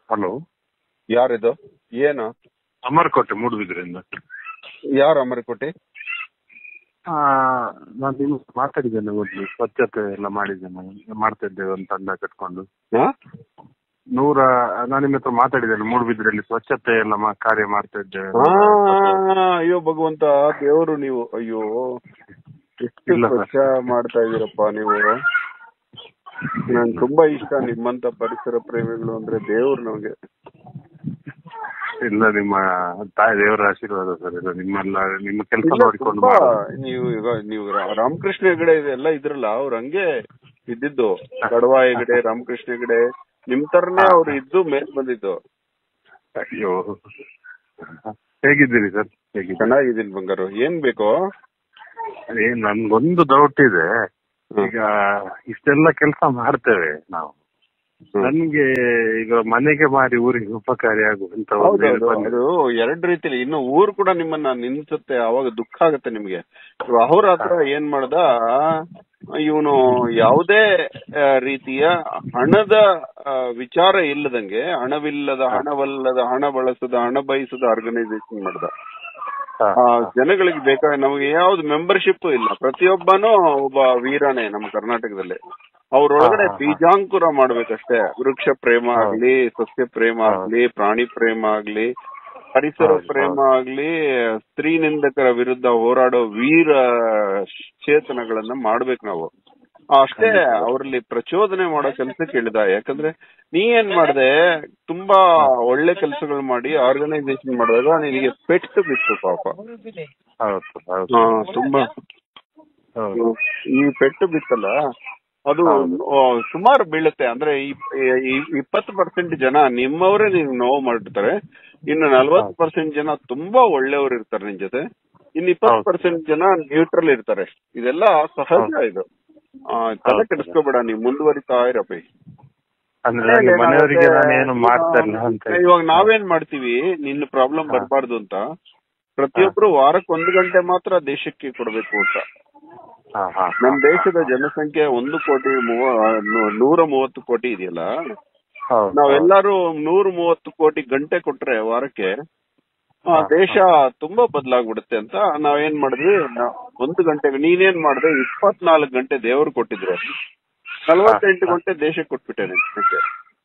Hello ಯಾರಿದು ಏನು ಅಮರಕೋಟೆ ಮೂಡುಬಿದ್ರಿಂದ ಯಾರು ಅಮರಕೋಟೆ ನಾನು ನಿಮ್ಗೆ ಮಾತಾಡಿದ್ದೇನೆ ಮೊದಲು ಸ್ವಚ್ಛತೆ ಎಲ್ಲ ಮಾಡಿದ್ದೇನೆ ಮಾಡ್ತಾ ಇದ್ದೇವೆ ಒಂದು ತಂಡ ಕಟ್ಕೊಂಡು ಹಾ ನೂರ ನಾನು ನಿಮ್ಮ ಹತ್ರ ಮಾತಾಡಿದ್ದೇನೆ ಮೂಡುಬಿದ್ರಲ್ಲಿ ಸ್ವಚ್ಛತೆ ಎಲ್ಲ ಮಾ- ಕಾರ್ಯ ಮಾಡ್ತಾ ಇದ್ದೇವೆ ಆ, ಅಯ್ಯೋ ಭಗವಂತ ದೇವರು ನೀವು ಅಯ್ಯೋ ಎಷ್ಟು ಇಲ್ಲ ಸರ್. ಸ್ವಚ್ಛ ಮಾಡ್ತಾ ಇದೀರಪ್ಪ ನೀವು ನನ್ ತುಂಬಾ ಇಷ್ಟ ನಿಮ್ಮಂತ ಪರಿಸರ ಪ್ರೇಮಿಗಳು ಅಂದ್ರೆ ದೇವ್ರು ನಮ್ಗೆ ಇಲ್ಲ ನಿಮ್ಮ ತಾಯಿ ದೇವರ ಆಶೀರ್ವಾದ ಸರ್ ಇದು ನಿಮ್ಮೆಲ್ಲ ನಿಮ್ಮ ಕೆಲಸ ಇಲ್ಲ, ನೋಡಿಕೊಂಡು ತುಂಬಾ ಮಾಡೋದು. ನೀವು ಈಗ ನೀವು ರಾ- ರಾಮಕೃಷ್ಣ ಹೆಗಡೆ ಇದೆಲ್ಲ ಇದ್ರಲ್ಲ ಅವ್ರು ಹಂಗೆ ಇದ್ದಿದ್ದು ಕಡವ ಹೆಗಡೆ ರಾಮಕೃಷ್ಣ ಹೆಗಡೆ ನಿಮ್ ತರನೇ ಅವ್ರು ಇದ್ದು ಮೇಲ್ ಬಂದಿದ್ದು ಅಯ್ಯೋ ಹೇಗಿದ್ದೀರಿ ಸರ್ ಹೇಗಿದ್ದೀರಿ ಚೆನ್ನಾಗಿದ್ದೀನಿ ಬಂಗಾರು ಏನ್ ಬೇಕು ಏ ನನ್ಗೊಂದು ಡೌಟ್ ಇದೆ ಈಗ ಇಷ್ಟೆಲ್ಲ ಕೆಲಸ ಮಾಡ್ತೇವೆ ನಾವು ಹ್ಮ್. ನನ್ಗೆ ಈಗ ಮನೆಗೆ ಮಾರಿ ಊರಿಗೆ ಉಪಕಾರಿ ಆಗುವಂತ ಒಂದು ಹೌದೌದು ಇದು ಬಂದಿದೆ. ಅದು ಎರಡ್ ರೀತಿಲಿ ಇನ್ನು ಊರು ಕೂಡ ನಿಮ್ಮನ್ನ ನಿನ್ಸುತ್ತೆ ಅವಾಗ ದುಃಖ ಆಗುತ್ತೆ ನಿಮ್ಗೆ ಅವ್ರ ಹತ್ರ ಏನ್ ಮಾಡ್ದ ಇವನು ಯಾವುದೇ ಆ, ರೀತಿಯ ಹಣದ ಆ, ವಿಚಾರ ಇಲ್ಲದಂಗೆ ಹಣವಿಲ್ಲದ ಹಣವಲ್ಲದ ಹಣ ಬಳಸದ ಹಣ ಬಯಸದ ಆರ್ಗನೈಸೇಷನ್ ಮಾಡ್ದ ಹಾ, ಆ, ಜನಗಳಿಗೆ ಬೇಕಾದ ನಮಗೆ ಯಾವ್ದು ಮೆಂಬರ್ಶಿಪ್ ಇಲ್ಲ ಪ್ರತಿಯೊಬ್ಬನೂ ಒಬ್ಬ ವೀರನೇ ನಮ್ಮ ಕರ್ನಾಟಕದಲ್ಲಿ ಅವ್ರೊಳಗಡೆ ಹಾ, ಹಾ, ಹಾ. ಬೀಜಾಂಕುರ ಮಾಡ್ಬೇಕಷ್ಟೇ ವೃಕ್ಷ ಪ್ರೇಮ ಆಗ್ಲಿ ಸಸ್ಯ ಪ್ರೇಮ ಆಗ್ಲಿ ಪ್ರಾಣಿ ಪ್ರೇಮ ಆಗ್ಲಿ ಪರಿಸರ ಹೌದು, ಪ್ರೇಮ ಹೌದು. ಆಗ್ಲಿ ಸ್ತ್ರೀ ನಿಂದಕರ ವಿರುದ್ಧ ಹೋರಾಡೋ ವೀರ ಚೇತನಗಳನ್ನ ಮಾಡ್ಬೇಕು ನಾವು ಅಷ್ಟೇ ಅವರಲ್ಲಿ ಪ್ರಚೋದನೆ ಮಾಡೋ ಕೆಲಸಕ್ಕೆ ಇಳಿದ ಯಾಕಂದ್ರೆ ನೀ ಏನ್ ಮಾಡ್ದೆ ತುಂಬಾ ಒಳ್ಳೆ ಕೆಲಸಗಳು ಮಾಡಿ ಆರ್ಗನೈಸೇಷನ್ ಮಾಡಿದಾಗ ನಿನಗೆ ಪೆಟ್ಟು ಬಿತ್ತು ಪಾಪ ಹೌದು ಸರ್, ಹೌದು ಹಾ, ತುಂಬಾ ಹೌದು ಈ ಪೆಟ್ಟು ಬಿತ್ತಲ್ಲ ಅದು ಹೌದು. ಆ, ಸುಮಾರು ಬೀಳುತ್ತೆ ಅಂದ್ರೆ ಇಪ್ಪತ್ತು ಪರ್ಸೆಂಟ್ ಜನ ನಿಮ್ಮವರೇ ನೀವು ನೋವು ಮಾಡಿರ್ತಾರೆ ಇನ್ನು ನಲ್ವತ್ತು ಪರ್ಸೆಂಟ್ ಜನ ತುಂಬಾ ಒಳ್ಳೆಯವರು ಇರ್ತಾರೆ ನಿನ್ ಜೊತೆ ಇನ್ನು ಇಪ್ಪತ್ತು ಹೌದು. ಪರ್ಸೆಂಟ್ ಜನ ನ್ಯೂಟ್ರಲ್ ಇರ್ತಾರೆ ಇದೆಲ್ಲ ಸಹಜ ಇದು ಆ, ತಲೆ ಹೌದು. ಕೆಡಿಸ್ಕೋಬೇಡ ನೀವು ಮುಂದುವರಿತಾ ಇರಪ್ಪ ಅಂದ್ರೆ ನನಗೆ ಮನೆಯವರಿಗೆ ನಾನು ಏನು ಮಾಡ್ತಾ ಇಲ್ಲ ಅಂತ ಹೇಳಿ. ಇವಾಗ ನಾವೇನ್ ಮಾಡ್ತೀವಿ ನಿನ್ನ ಪ್ರಾಬ್ಲಮ್ ಹಾ. ಬರಬಾರ್ದು ಅಂತ ಪ್ರತಿಯೊಬ್ರು ವಾರಕ್ಕೆ ಒಂದು ಗಂಟೆ ಮಾತ್ರ ದೇಶಕ್ಕೆ ಕೊಡಬೇಕು ಅಂತ ಹಾ, ಹಾ, ನಮ್ ದೇಶದ ಜನಸಂಖ್ಯೆ ಒಂದು ಕೋಟಿ ಮೂವ- ನೂ- ನೂರ ಮೂವತ್ತು ಕೋಟಿ ಇದೆಯಲ್ಲ ಹೌದು, ನಾವೆಲ್ಲರೂ ನೂರ ಮೂವತ್ತು ಕೋಟಿ ಗಂಟೆ ಕೊಟ್ರೆ ವಾರಕ್ಕೆ ಆ, ಹಾ, ದೇಶ ತುಂಬಾ ಬದಲಾಗ್ಬಿಡುತ್ತೆ ಅಂತ ನಾವೇನ್ ಮಾಡಿದ್ವಿ ನಾ- ಒಂದು ಗಂಟೆಗೆ ನೀನೇನ್ ಮಾಡ್ದೆ ಇಪ್ಪತ್ನಾಲ್ಕು ಗಂಟೆ ದೇವ್ರು ಕೊಟ್ಟಿದ್ರು ನಲವತ್ತೆಂಟು ಹಾ. ಗಂಟೆ ದೇಶಕ್ಕೆ ಕೊಟ್ಬಿಟ್ಟೆ ನಿನ್ಗೆ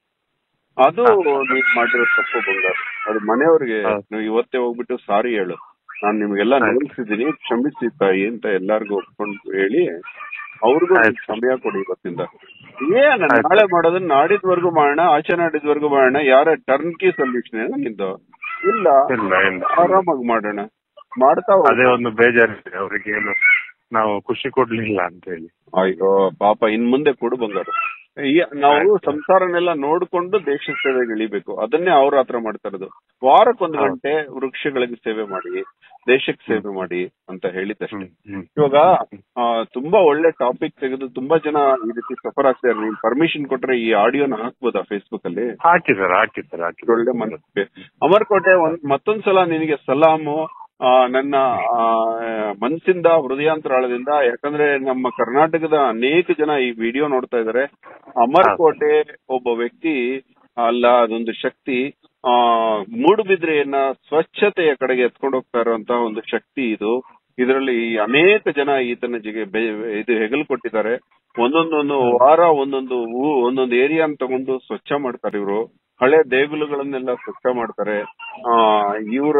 ಅದು ನೀನ್ ಮಾಡಿರೋ ತಪ್ಪು ಬಂಗಾರ ಅದು ಮನೆಯವ್ರಿಗೆ ಹಾ. ನೀವು ಇವತ್ತೇ ಹೋಗ್ಬಿಟ್ಟು ಸಾರಿ ಹೇಳು ನಾನ್ ನಿಮ್ಗೆಲ್ಲ ಆಯ್ತು. ನೋಡಿಸಿದೀನಿ ಕ್ಷಮಿಸಿ ತಾಯಿ ಅಂತ ಎಲ್ಲಾರ್ಗು ಒಪ್ಕೊಂಡು ಹೇಳಿ ಅವ್ರಿಗೂ ಆಯ್ತು. ಸಮಯ ಕೊಡಿ ಇವತ್ತಿಂದ ಏನ್ ಆಯ್ತು. ನಾಳೆ ಮಾಡೋದನ್ನ ನಾಡಿದ್ವರ್ಗು ಮಾಡೋಣ ಆಚೆ ನಾಡಿದ್ವರ್ಗು ಮಾಡೋಣ ಯಾರ ಟರ್ನ್ ಕಿ ಸೊಲ್ಯೂಷನ್ ನಿಂದು ಇಲ್ಲ ಇಲ್ಲ ಇಲ್ಲ ಆರಾಮಾಗಿ ಮಾಡೋಣ ಮಾಡ್ತಾ ಹೋಗು. ಅದೇ ಒಂದು ಬೇಜಾರಿದೆ ಅವರಿಗೆ ಏನು ನಾವು ಖುಷಿ ಕೊಡ್ಲಿಲ್ಲ ಅಂತ ಹೇಳಿ ಅಯ್ಯೋ ಪಾಪ ಇನ್ ಮುಂದೆ ಕೊಡು ಬಂಗಾರ ಈ- ನಾವು ಆಯ್ತು. ಸಂಸಾರನೆಲ್ಲ ನೋಡ್ಕೊಂಡು ದೇಶ ಸೇವೆಗೆ ಇಳಿಬೇಕು ಅದನ್ನೇ ಅವ್ರ ಹತ್ರ ಮಾಡ್ತಾ ಇರೋದು ವಾರಕ್ಕೊಂದು ಹೌದು. ಗಂಟೆ ವೃಕ್ಷಗಳಿಗೆ ಸೇವೆ ಮಾಡಿ ದೇಶಕ್ಕೆ ಸೇವೆ ಮಾಡಿ ಅಂತ ಹೇಳಿದಷ್ಟೇ ಹ್ಮ್, ಹ್ಮ್. ಇವಾಗ ಆ, ತುಂಬಾ ಒಳ್ಳೆ ಟಾಪಿಕ್ ತೆಗೆದು ತುಂಬಾ ಜನ ಈ ರೀತಿ ಸಫರ್ ಆಗ್ತಾರೆ ನೀನ್ ಪರ್ಮಿಷನ್ ಕೊಟ್ರೆ ಈ ಆಡಿಯೋನ ಹಾಕ್ಬೋದಾ ಫೇಸ್ಬುಕ್ ಅಲ್ಲಿ ಹಾಕಿ ಸರ್ ಹಾಕಿ ಸರ್ ಹಾಕಿ ಒಳ್ಳೆ ಮನಸ್ಸಿಗೆ ಅಮರ್ಕೋಟೆ ಒಂದ್ ಮತ್ತೊಂದ್ಸಲ ನಿನಗೆ ಸಲಾಮು ಆ, ನನ್ನ ಆ, ಮನಸ್ಸಿಂದ ಹೃದಯಾಂತರಾಳದಿಂದ ಯಾಕಂದ್ರೆ ನಮ್ಮ ಕರ್ನಾಟಕದ ಅನೇಕ ಜನ ಈ ವಿಡಿಯೋ ನೋಡ್ತಾ ಇದಾರೆ ಅಮರ್ಕೋಟೆ ಒಬ್ಬ ವ್ಯಕ್ತಿ ಅಲ್ಲ ಅದೊಂದು ಶಕ್ತಿ ಆ ಮೂಡುಬಿದ್ರೆಯನ್ನ ಸ್ವಚ್ಛತೆಯ ಕಡೆಗೆ ಎತ್ಕೊಂಡು ಹೋಗ್ತಾ ಇರುವಂತಹ ಒಂದು ಶಕ್ತಿ ಇದು ಇದರಲ್ಲಿ ಅನೇಕ ಜನ ಈತನ ಜಿಗೆ ಬೆ- ಇದು ಹೆಗಲು ಕೊಟ್ಟಿದ್ದಾರೆ ಒಂದೊಂದೊಂದು ವಾರ ಒಂದೊಂದು ಊ- ಒಂದೊಂದು ಏರಿಯಾನ ತಗೊಂಡು ಸ್ವಚ್ಛ ಮಾಡ್ತಾರೆ ಇವರು ಹಳೆ ದೇಗುಲಗಳನ್ನೆಲ್ಲ ಸ್ವಚ್ಛ ಮಾಡ್ತಾರೆ ಆ ಇವರ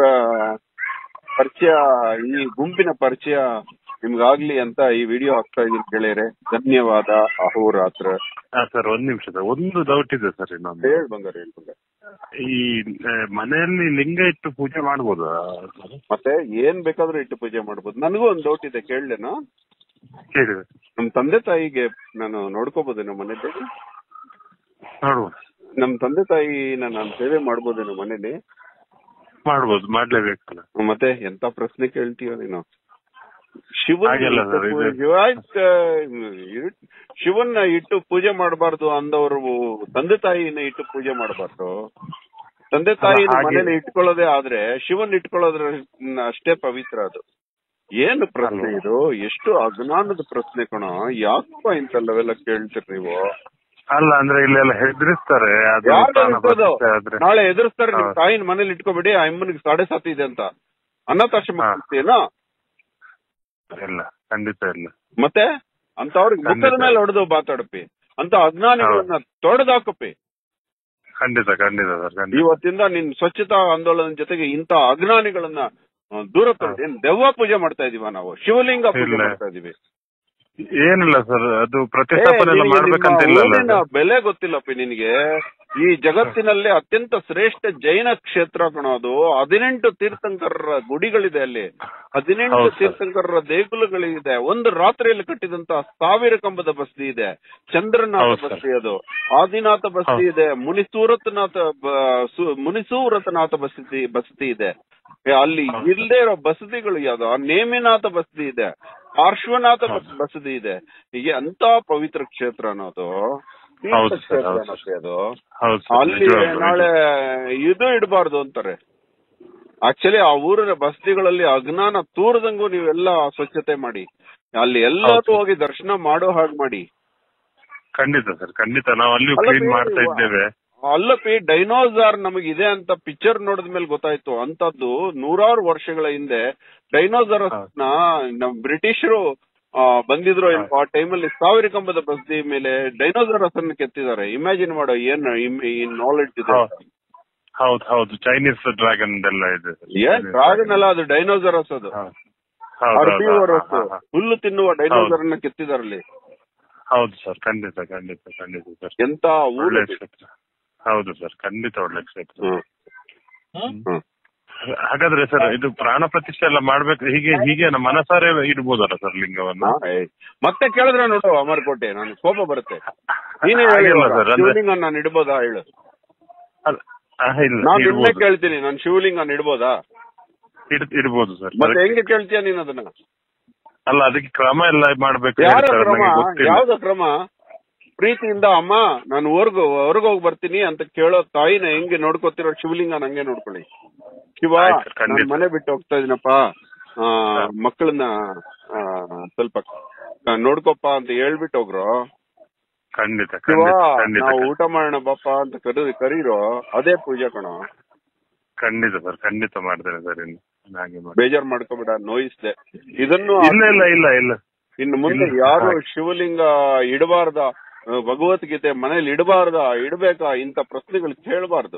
ಪರಿಚಯ ಈ ಗುಂಪಿನ ಪರಿಚಯ ನಿಮ್ಗಾಗ್ಲಿ ಅಂತ ಈ ವಿಡಿಯೋ ಹಾಕ್ತಾ ಇದೀನಿ ಗೆಳೆಯರೆ ಧನ್ಯವಾದ ಅಹೋರಾತ್ರ ಸರ್ ಒಂದ್ ನಿಮಿಷ ಸರ್ ಒಂದು ಡೌಟ್ ಇದೆ ಸರ್ ಇನ್ನೊಂದು ಹೇಳ್ ಬಂಗಾರ ಹೇಳ್ ಬಂಗಾರ ಈ ಆ, ಮನೆಯಲ್ಲಿ ಲಿಂಗ ಇಟ್ಟು ಪೂಜೆ ಮಾಡ್ಬೋದಾ ಸರ್? ಮತ್ತೆ ಏನ್ ಬೇಕಾದ್ರೂ ಇಟ್ಟು ಪೂಜೆ ಮಾಡ್ಬೋದು ನನಗೂ ಒಂದ್ ಡೌಟ್ ಇದೆ ಕೇಳ್ಲೇನಾ ಹೇಳಿ ನಮ್ ತಂದೆ ತಾಯಿಗೆ ನಾನು ನೋಡ್ಕೋಬೋದೇನೋ ಮನೇಲಿ ನೋಡುವ ನಮ್ ತಂದೆ ತಾಯಿನ ನಾನು ಸೇವೆ ಮಾಡ್ಬೋದೇನೋ ಮನೇಲಿ ಮಾಡ್ಬೋದು ಮಾಡ್ಲೇಬೇಕಲ್ಲ ಮತ್ತೆ ಎಂತ ಪ್ರಶ್ನೆ ಕೇಳ್ತೀಯ ನೀನು ಶಿವನ್ ಹಾಗೆಲ್ಲ ಇಟ್ಟು ಸರ್, ಇದು- ಪೂಜೆ- ಶಿವಾಯ್ತ, ಇರು- ಶಿವನ್ನ ಇಟ್ಟು ಪೂಜೆ ಮಾಡಬಾರ್ದು ಅಂದವರು ತಂದೆ ತಾಯಿನ ಇಟ್ಟು ಪೂಜೆ ಮಾಡಬಾರ್ದು ತಂದೆ ತಾಯಿನ ಹಾಗೆ- ಮನೇಲಿ ಇಟ್ಕೊಳ್ಳೋದೇ ಆದ್ರೆ ಶಿವನ್ ಇಟ್ಕೊಳ್ಳೋದ್ರ ಅಷ್ಟೇ ಪವಿತ್ರ ಅದು ಏನು ಪ್ರಶ್ನೆ ಅಲ್ವಾ? ಇದು ಎಷ್ಟು ಅಜ್ಞಾನದ ಪ್ರಶ್ನೆ ಕಣ ಯಾಕಪ್ಪ ಇಂಥಲ್ಲವೆಲ್ಲ ಕೇಳ್ತೀರಿ ನೀವು ಅಲ್ಲ ಅಂದ್ರೆ ಇಲ್ಲೆಲ್ಲ ಹೆದರಿಸ್ತಾರೆ ಅದು ಯಾರು ಪ್ರಾಣ ಎದುರಿಸೋದು? ಪ್ರತಿಷ್ಠೆ ಆದ್ರೆ ನಾಳೆ ಎದುರಿಸ್ತಾರೆ ನಿಮ್ ಹೌದು. ತಾಯಿನ ಮನೇಲಿ ಇಟ್ಕೋಬೇಡಿ ಆ ಅಮ್ಮನಿಗೆ ಸಾಡೆ ಸಾತ್ ಇದೆ ಅಂತ ಅನಾಥಾಶ್ರಮ ಹಾ. ಏನೋ ಇಲ್ಲ ಖಂಡಿತ ಇಲ್ಲ ಮತ್ತೆ ಅಂತವ್ರಿಗೆ ಮುಖದ ಖಂಡಿತ. ಮೇಲೆ ಹೊಡೆದು ಮಾತಾಡಪಿ ಅಂತ ಅಜ್ಞಾನಿಗಳನ್ನ ತೊಡೆದಾಕಪ್ಪಿ ಖಂಡಿತ ಖಂಡಿತ ಸರ್ ಖಂಡಿತ ಇವತ್ತಿಂದ ನಿನ್ ಸ್ವಚ್ಛತಾ ಆಂದೋಲನ ಜೊತೆಗೆ ಇಂತ ಅಜ್ಞಾನಿಗಳನ್ನ ಆ, ದೂರ ತಳ್ಳಿ ಏನ್ ದೆವ್ವ ಪೂಜೆ ಮಾಡ್ತಾ ಇದೀವ ನಾವು ಶಿವಲಿಂಗ ಪೂಜೆ ಇಲ್ಲ. ಮಾಡ್ತಾ ಇದೀವಿ ಏನಿಲ್ಲ ಸರ್ ಅದು ಏ, ಪ್ರತಿಷ್ಠಾಪನೆ ಎಲ್ಲ ನಿನಗೆ ಮಾಡ್ಬೇಕಂತ ನಿಮ್ಮ ಇಲ್ಲ ಊರಿನ ಬೆಲೆ ಗೊತ್ತಿಲ್ಲಪ್ಪಿ ನಿನಗೆ ಈ ಜಗತ್ತಿನಲ್ಲಿ ಅತ್ಯಂತ ಶ್ರೇಷ್ಠ ಜೈನ ಕ್ಷೇತ್ರ ಕಣೋದು ಹದಿನೆಂಟು ತೀರ್ಥಂಕರರ ಗುಡಿಗಳಿದೆ ಅಲ್ಲಿ ಹದಿನೆಂಟು ಹೌದು ಸರ್. ತೀರ್ಥಂಕರರ ದೇಗುಲಗಳಿದೆ ಒಂದು ರಾತ್ರಿಯಲ್ಲಿ ಕಟ್ಟಿದಂತ ಸಾವಿರ ಕಂಬದ ಬಸ್ತಿ ಇದೆ ಚಂದ್ರನಾಥ ಹೌದು ಸರ್. ಬಸ್ತಿ ಅದು ಆದಿನಾಥ ಬಸ್ತಿ ಹೌದು. ಇದೆ ಮುನಿಸೂರತ್ನಾಥ ಬ- ಸು- ಮುನಿಸೂರತನಾಥ ಬಸತಿ ಬಸತಿ ಇದೆ ಏ, ಅಲ್ಲಿ ಹೌದು. ಇಲ್ಲದೆ ಇರೋ ಬಸತಿಗಳು ಯಾವ್ದು ಆ ನೇಮಿನಾಥ ಬಸತಿ ಇದೆ ಪಾರ್ಶ್ವನಾಥ ಬಸ್- ಹೌದು. ಬಸದಿ ಇದೆ ಹೀಗೆ ಅಂತ ಪವಿತ್ರ ಕ್ಷೇತ್ರ ಅನ್ನೋದು ಹೌದು ಸರ್, ತೀರ್ಥ ಹೌದು ಕ್ಷೇತ್ರ ಸರ್. ಅನ್ನೋದು. ಹೌದು ಸರ್, ಅಲ್ಲಿ ನಿಜವಾಗ್ಲೂ, ನಾಳೆ ಇದು ಇಡಬಾರ್ದು ಅಂತಾರೆ ಆಕ್ಚುಲಿ ಆ ಊರಿನ ಬಸ್ತಿಗಳಲ್ಲಿ ಅಜ್ಞಾನ ತೂರದಂಗೂ ನೀವೆಲ್ಲ ಸ್ವಚ್ಛತೆ ಮಾಡಿ ಅಲ್ಲಿ ಎಲ್ಲದೂ ಹೌದು. ಹೋಗಿ ದರ್ಶನ ಮಾಡೋ ಹಾಗೆ ಮಾಡಿ ಖಂಡಿತ ಸರ್ ಖಂಡಿತ ನಾವು ಅಲ್ಲಿಯೂ ಅಲ್ಲ, ಕ್ಲೀನ್ ಬೇರೆ ಮಾಡ್ತಾ ಇಲ್ವಾ? ಇದ್ದೇವೆ ಅಲ್ಲಪಿ ಡೈನೋಸಾರ್ ನಮಗಿದೆ ಅಂತ ಪಿಕ್ಚರ್ ನೋಡಿದ ಮೇಲೆ ಗೊತ್ತಾಯ್ತು ಅಂತದ್ದು ನೂರಾರು ವರ್ಷಗಳ ಹಿಂದೆ ಡೈನೋಸಾರ್ ನ ನಮ್ ಬ್ರಿಟಿಷರು ಬಂದಿದ್ರು ಹಾ. ಆ ಟೈಮಲ್ಲಿ ಸಾವಿರ ಕಂಬದ ಬಸ್ತಿ ಮೇಲೆ ಡೈನೋಸಾರಸ್ ಅನ್ನು ಕೆತ್ತಿದ್ದಾರೆ ಇಮ್ಯಾಜಿನ್ ಮಾಡೋ ಏನ್ ನಾಲೆಡ್ಜ್ ಇದೆ ಹೌದು. ಹೌದು ಹೌದು ಚೈನೀಸ್ ಡ್ರ್ಯಾಗನ್ ಎಲ್ಲ ಇದೆ ಸರ್. ಏನ್ ಡ್ರಾಗನ್ ಅಲ್ಲ ಅದು ಡೈನೋಸಾರಸ್ ಅದು ಹೌದು. ಹೌದು, ಹೌದು, ಅರ್ಬಿವರಸ್ ಹಾ, ಹಾ, ಹಾ. ಹುಲ್ಲು ತಿನ್ನುವ ಡೈನೋಸಾರ್ ಅನ್ನ ಕೆತ್ತಿದಾರಲ್ಲಿ ಹೌದು ಸರ್ ಖಂಡಿತ ಖಂಡಿತ ಖಂಡಿತ ಸರ್ ಎಂತ ಊರು ಒಳ್ಳೆ ಅದು. ಕ್ಷೇತ್ರ ಹೌದು ಸರ್ ಖಂಡಿತ ಒಳ್ಳೆ ಕ್ಷೇತ್ರ ಹ್ಮ್. ಹ್ಮ್. ಹಾಗಾದ್ರೆ ಸರ್ ಇದು ಪ್ರಾಣ ಪ್ರತಿಷ್ಠೆ ಎಲ್ಲ ಮಾಡ್ಬೇಕು ಹೀಗೆ ಹೀಗೆ ನಮ್ಮ ಮನಸಾರೆ ಇಡ್ಬೋದಲ್ಲ ಸರ್ ಲಿಂಗವನ್ನು ಹಾ, ಏಯ್. ಮತ್ತೆ ಕೇಳಿದ್ರೆ ನೋಡು ಅಮರ್ಕೋಟೆ ನನಗೆ ಕೋಪ ಬರುತ್ತೆ ನೀನೇ ಹಾಗಿಲ್ಲ ಸರ್ ಅಂದ್ರೆ ಶಿವಲಿಂಗ ನಾನು ಇಡ್ಬೋದಾ ಹೇಳು ಅಲ್ಲ, ಆ, ಇಲ್ಲ ನಾನ್ ನಿನ್ನೆ ಇಡ್ಬೋದು ಕೇಳ್ತೀನಿ ನಾನು ಶಿವಲಿಂಗ ಇಡ್ಬೋದಾ ಇಡ್- ಇಡ್ಬೋದು ಸರ್ ಮತ್ತೆ ಹೆಂಗೆ ಕೇಳ್ತೀಯ ನೀನ್ ಅದನ್ನ ಅಲ್ಲ ಅದಕ್ಕೆ ಕ್ರಮ ಎಲ್ಲ ಮಾಡ್ಬೇಕು ಯಾರ ಸರ್ ಕ್ರಮ ನನಗೆ ಗೊತ್ತಿಲ್ಲ ಯಾವ್ದ ಕ್ರಮ ಪ್ರೀತಿಯಿಂದ ಅಮ್ಮ ನಾನು ಹೊರ್ಗ ಹೊರಗೋಗಿ ಬರ್ತೀನಿ ಅಂತ ಕೇಳೋ ತಾಯಿನ ಹೆಂಗೆ ನೋಡ್ಕೋತಿರೋ ಶಿವಲಿಂಗ ನಂಗೆ ನೋಡ್ಕೊಳ್ಳಿ ಶಿವ ಆಯ್ತು ಸರ್, ಖಂಡಿತ. ನಾನ್ ಮನೆ ಬಿಟ್ಟು ಹೋಗ್ತಾ ಇದೀನಪ್ಪ ಆ, ಮಕ್ಕಳನ್ನ ಆ, ಸ್ವಲ್ಪ ಆ, ನೋಡ್ಕೊಪ್ಪ ಅಂತ ಹೇಳ್ಬಿಟ್ಟು ಹೋಗ್ರು ಖಂಡಿತ ಶಿವ ಖಂಡಿತ ಖಂಡಿತ ನಾವು ಊಟ ಮಾಡೋಣ ಬಾಪ ಅಂತ ಕರಿ ಕರೀರೋ ಅದೇ ಪೂಜೆ ಕಣೋ ಖಂಡಿತ ಸರ್ ಖಂಡಿತ ಮಾಡ್ತೇನೆ ಸರ್ ಇನ್ನು ನಾನು ಹಾಗೆ ಮಾಡಿ ಬೇಜಾರ್ ಮಾಡ್ಕೋಬೇಡ ನೋಯಿಸ್ದೆ ಇದನ್ನು ಇಲ್ಲ ಇಲ್ಲ ಇಲ್ಲ ಇಲ್ಲ ಇನ್ನು ಮುಂದೆ ಇಲ್ಲ. ಯಾರು ಹಾಗೆ. ಶಿವಲಿಂಗ ಇಡಬಾರ್ದ ಆ, ಭಗವದ್ಗೀತೆ ಮನೇಲಿ ಇಡಬಾರ್ದ ಇಡಬೇಕಾ ಇಂತ ಪ್ರಶ್ನೆಗಳು ಕೇಳಬಾರ್ದು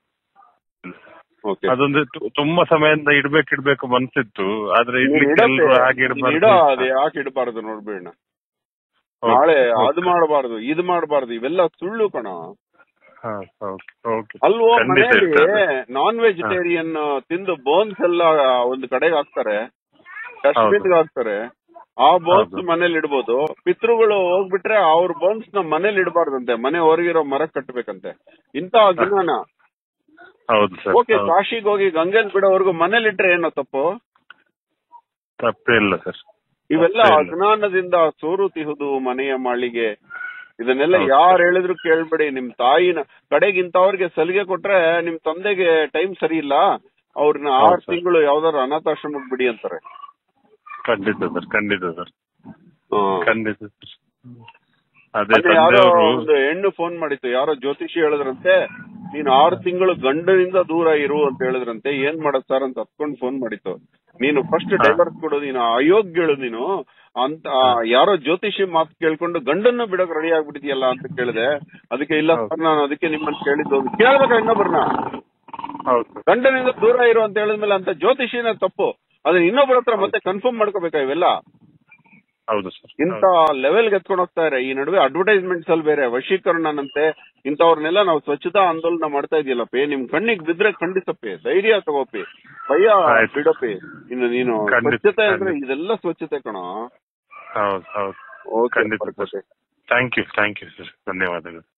ಓಕೆ ಅದೊಂದು ತು- ತುಂಬಾ ಸಮಯದಿಂದ ಇಡ್ಬೇಕು ಇಡ್ಬೇಕು ಮನ್ಸಿತ್ತು ಆದ್ರೆ ಇಡ್ಲಿಕ್ಕೆ ಎಲ್ರು ಹಾಗೆ ಇಡ ಇಡಬಾರ್ದು ಅದು ಯಾಕೆ ಇಡಬಾರ್ದು ನೋಡ್ಬೇಡ ಓಕೆ, ನಾಳೆ ಓಕೆ. ಅದು ಮಾಡಬಾರ್ದು ಇದು ಮಾಡಬಾರ್ದು ಇವೆಲ್ಲ ಸುಳ್ಳು ಕಣ ಹಾ, ಓಕೆ, ಓಕೆ. ಅಲ್ವೋ ಖಂಡಿತ ಮನೆಯಲ್ಲಿ ಇರ್ತದೆ. ನಾನ್ ವೆಜಿಟೇರಿಯನ್ ತಿಂದು ಬೋನ್ಸ್ ಎಲ್ಲ ಒಂದು ಕಡೆಗೆ ಹಾಕ್ತಾರೆ ಡಸ್ಟ್ಬಿನ್ ಹಾಕ್ತಾರೆ ಆ ಬೋನ್ಸ್ ಹೌದು. ಮನೇಲಿ ಇಡ್ಬೋದು ಪಿತೃಗಳು ಹೋಗ್ಬಿಟ್ರೆ ಅವ್ರ ಬೋನ್ಸ್ ನ ಮನೇಲಿ ಇಡಬಾರ್ದಂತೆ ಮನೆ ಹೊರಗಿರೋ ಮರ ಕಟ್ಟಬೇಕಂತೆ ಇಂತ ಅಜ್ಞಾನ ಹೌದು ಸರ್ ಓಕೆ ಹೌದು. ಕಾಶಿಗೆ ಹೋಗಿ ಗಂಗೆಲ್ ಬಿಡೋವರೆಗೂ ಮನೇಲಿ ಇಟ್ರೆ ಏನೋ ತಪ್ಪು ತಪ್ಪೇ ಇಲ್ಲ ಸರ್ ಇವೆಲ್ಲ ತಪ್ಪೇ ಇಲ್ಲ. ಅಜ್ಞಾನದಿಂದ ಸೋರುತಿಹುದು ಮನೆಯ ಮಾಳಿಗೆ ಇದನ್ನೆಲ್ಲ ಹೌದು. ಯಾರು ಹೇಳಿದ್ರು ಕೇಳ್ಬೇಡಿ ನಿಮ್ ತಾಯಿನ ಕಡೆಗೆ ಇಂಥವ್ರಿಗೆ ಸಲಿಗೆ ಕೊಟ್ರೆ ನಿಮ್ ತಂದೆಗೆ ಟೈಮ್ ಸರಿ ಇಲ್ಲ ಅವ್ರನ್ನ ಹೌದು ಆರ್ ಸರ್. ತಿಂಗಳು ಯಾವ್ದಾರು ಅನಾಥಾಶ್ರಮಕ್ಕೆ ಬಿಡಿ ಅಂತಾರೆ ಖಂಡಿತ ಸರ್ ಖಂಡಿತ ಸರ್ ಹ್ಮ್. ಖಂಡಿತ ಸರ್ ಅದೇ ಮೊನ್ನೆ ಯಾರೋ ತಂದೆಯವರು ಒಂದು ಹೆಣ್ಣು ಫೋನ್ ಮಾಡಿತ್ತು ಯಾರೋ ಜ್ಯೋತಿಷಿ ಹೇಳಿದ್ರಂತೆ ನೀನ್ ಆರು ತಿಂಗಳು ಗಂಡನಿಂದ ದೂರ ಇರು ಅಂತ ಹೇಳಿದ್ರಂತೆ ಏನ್ ಮಾಡೋದ್ ಸರ್ ಅಂತ ಹತ್ಕೊಂಡ್ ಫೋನ್ ಮಾಡಿತ್ತು ನೀನು ಫಸ್ಟ್ ಹಾ. ಡೈವರ್ಸ್ ಕೊಡು ನೀನು ಅಯೋಗ್ಯಳು ನೀನು ಅಂತ ಆ, ಯಾರೋ ಜ್ಯೋತಿಷಿ ಮಾತು ಕೇಳ್ಕೊಂಡು ಗಂಡನ್ನು ಬಿಡಕ್ ರೆಡಿ ಆಗ್ಬಿಟ್ಟಿದ್ಯಲ್ಲ ಅಂತ ಕೇಳಿದೆ ಅದಕ್ಕೆ ಇಲ್ಲ ಹೌದು. ಸರ್ ನಾನು ಅದಕ್ಕೆ ನಿಮ್ಮನ್ನ ಕೇಳಿದ್ದು ಕೇಳ್ಬೇಕ ಇನ್ನೊಬ್ಬರನ್ನ ಹೌದು ಸರ್ ಗಂಡನಿಂದ ದೂರ ಇರು ಅಂತ ಹೇಳಿದ್ಮೇಲೆ ಅಂತ ಜ್ಯೋತಿಷಿನ ತಪ್ಪು ಅದನ್ನ ಇನ್ನೊಬ್ಬರ ಹತ್ರ ಮತ್ತೆ ಕನ್ಫರ್ಮ್ ಮಾಡ್ಕೋಬೇಕಾ ಇವೆಲ್ಲ ಹೌದು ಸರ್ ಇಂತ ಲೆವೆಲ್ಗೆ ಎತ್ಕೊಂಡು ಹೋಗ್ತಾ ಇದ್ದಾರೆ ಈ ನಡುವೆ ಅಡ್ವರ್ಟೈಸ್ಮೆಂಟ್ಸ್ ಅಲ್ಲಿ ಬೇರೆ ವಶೀಕರಣನಂತೆ ಇಂಥವ್ರನ್ನೆಲ್ಲ ನಾವು ಸ್ವಚ್ಛತಾ ಆಂದೋಲನ ಮಾಡ್ತಾ ಇದೆಯಲ್ಲಪ್ಪಿ ನಿಮ್ ಕಣ್ಣಿಗೆ ಬಿದ್ರೆ ಖಂಡಿತಪ್ಪಿ ಧೈರ್ಯ ತಗೋಪಿ ಭಯ ಆಯ್ತು. ಬಿಡಪ್ಪಿ ಇನ್ನು ನೀನು ಖಂಡಿತ, ಸ್ವಚ್ಛತೆ ಅಂದ್ರೆ ಖಂಡಿತ. ಇದೆಲ್ಲ ಸ್ವಚ್ಛತೆ ಕಣೋ ಹೌದು ಹೌದು ಓಕೆ ಖಂಡಿತ sir thank you thank you sir ಧನ್ಯವಾದಗಳು